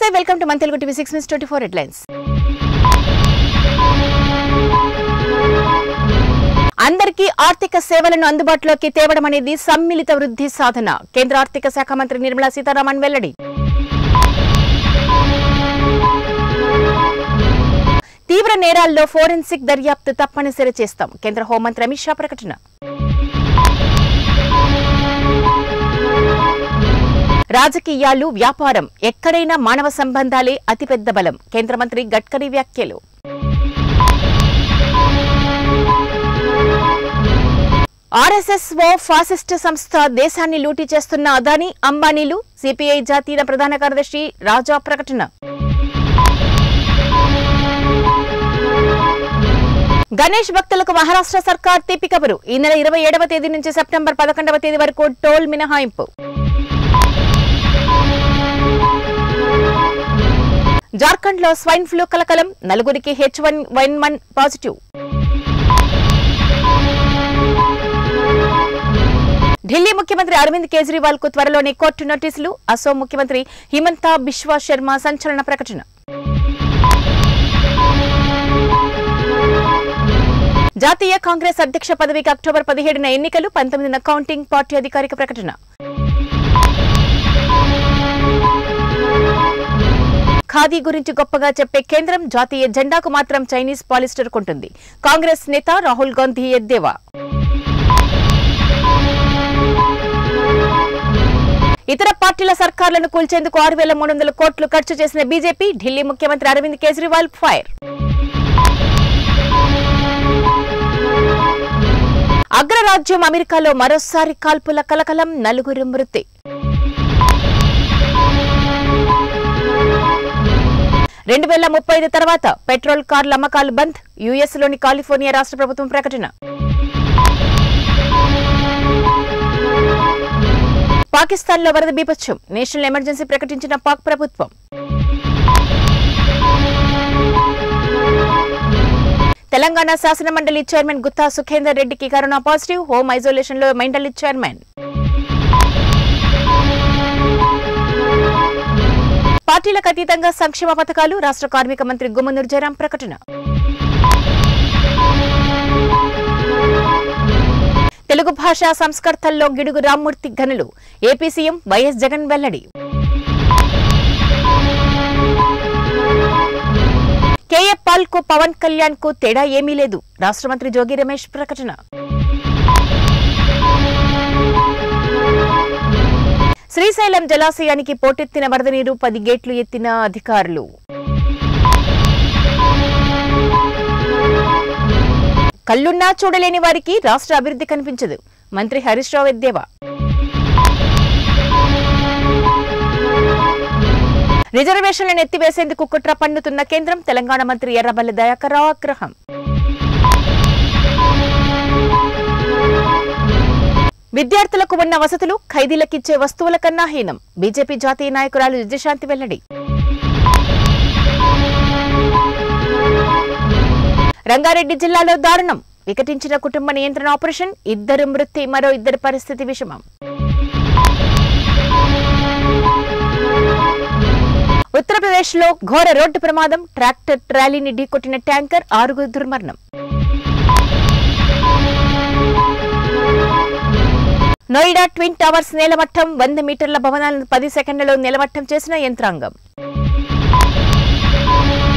నమస్తే welcome to మన Telugu TV six minutes twenty four headlines అందరికీ ఆర్థిక సేవలను అందుబాటులోకి తేవడం అనేది సమ్మిళిత వృద్ధి సాధన కేంద్ర ఆర్థిక శాఖ మంత్రి నిర్మలా సీతారామన్ వెల్లడి తీవ్ర నేరాల్లో ఫోరెన్సిక్ దర్యాప్తు తప్పనిసరి చేస్తాం కేంద్ర హోంమంత్రి అమిత్ షా ప్రకటన రాజకీయాలు వ్యాపారం ఎక్కడైనా మానవ సంబంధాలే అతిపెద్ద బలం కేంద్ర మంత్రి గడ్కరీ వ్యాఖ్యలు ఆర్ఎస్ఎస్ ఓ ఫాసిస్ట్ సంస్థ దేశాన్ని లూటీ చేస్తున్న అదానీ అంబానీలు సిపిఐ జాతీయ ప్రధాన కార్యదర్శి రాజా ప్రకటన గణేష్ భక్తులకు మహారాష్ట్ర సర్కార్ తీపి కబురు ఈ నెల ఇరవై ఏడవ తేదీ నుంచి సెప్టెంబర్ పదకొండవ తేదీ వరకు టోల్ మినహాయింపు జార్ఖండ్ లో స్వైన్ ఫ్లూ కలకలం నలుగురికి H one one one positive Delhi ముఖ్యమంత్రి అరవింద్ కేజ్రీవాల్ కు త్వరలోనే కోర్టు నోటీసులు అసోం ముఖ్యమంత్రి హిమంత బిశ్వా శర్మ సంచలన ప్రకటన జాతీయ కాంగ్రెస్ అధ్యక్ష పదవికి అక్టోబర్ పదిహేడున ఎన్నికలు పంతొమ్మిదిన కౌంటింగ్ పార్టీ అధికారిక ప్రకటన ఖాదీ గురించి గొప్పగా చెప్పే కేంద్రం జాతీయ జెండాకు మాత్రం చైనీస్ పాలిస్టర్ కొంటుంది కాంగ్రెస్ నేత రాహుల్ గాంధీ ఎద్దేవా ఇతర పార్టీల సర్కార్లను కూల్చేందుకు ఆరు వేల మూడు వందల కోట్లు ఖర్చు చేసిన బీజేపీ ఢిల్లీ ముఖ్యమంత్రి అరవింద్ కేజ్రీవాల్ ఫైర్ అగ్రరాజ్యం అమెరికాలో మరోసారి కాల్పుల కలకలం నలుగురు మృతి రెండు వేల ముప్పై ఐదు తర్వాత పెట్రోల్ కార్ల అమ్మకాలు బంద్ యుఎస్ లోని కాలిఫోర్నియా రాష్ట్ర ప్రభుత్వం ప్రకటన పాకిస్తాన్లో వరద బీభత్సం నేషనల్ ఎమర్జెన్సీ ప్రకటించిన పాక్ ప్రభుత్వం తెలంగాణ శాసన మండలి చైర్మన్ గుత్తా సుఖేందర్ రెడ్డికి కరోనా పాజిటివ్ హోమ్ ఐసోలేషన్ లో మండలి చైర్మన్ పార్టీలకు అతీతంగా సంక్షేమ పథకాలు రాష్ట్ర కార్మిక మంత్రి గుమ్మనూరు జయరాం ప్రకటన తెలుగు భాషా సంస్కర్తల్లో గిడుగు రామ్మూర్తి ఘనులు ఏపీ సీఎం వైఎస్ జగన్ వెల్లడి కేఏ పాల్ కు పవన్ కళ్యాణ్ కు తేడా ఏమీ లేదు రాష్ట్ర మంత్రి జోగి రమేష్ ప్రకటన శ్రీశైలం జలాశయానికి పోటెత్తిన వరద నీరు పది గేట్లు ఎత్తిన అధికారులు కళ్ళున్నా చూడలేని వారికి రాష్ట్ర అభివృద్ధి కనిపించదు మంత్రి హరీష్ రావు ఎద్దేవా రిజర్వేషన్లను ఎత్తివేసేందుకు కుట్ర పన్నుతున్న కేంద్రం తెలంగాణ మంత్రి ఎర్రబల్లి దయాకర్ రావు ఆగ్రహం విద్యార్థులకు ఉన్న వసతులు ఖైదీలకిచ్చే వస్తువుల కన్నా హీనం బీజేపీ జాతీయ నాయకురాలు విజయశాంతి వెల్లడి రంగారెడ్డి జిల్లాలో దారుణం వికటించిన కుటుంబ నియంత్రణ ఆపరేషన్ ఇద్దరు మృతి మరో ఇద్దరి పరిస్థితి విషమం ఉత్తరప్రదేశ్ లో ఘోర రోడ్డు ప్రమాదం ట్రాక్టర్ ట్రాలీని ఢీకొట్టిన ట్యాంకర్ ఆరుగురు దుర్మరణం నోయిడా ట్విన్ టవర్స్ నేలమట్టం వంద మీటర్ల భవనాలను పది సెకండ్లలో నిలమట్టం చేసిన యంత్రాంగం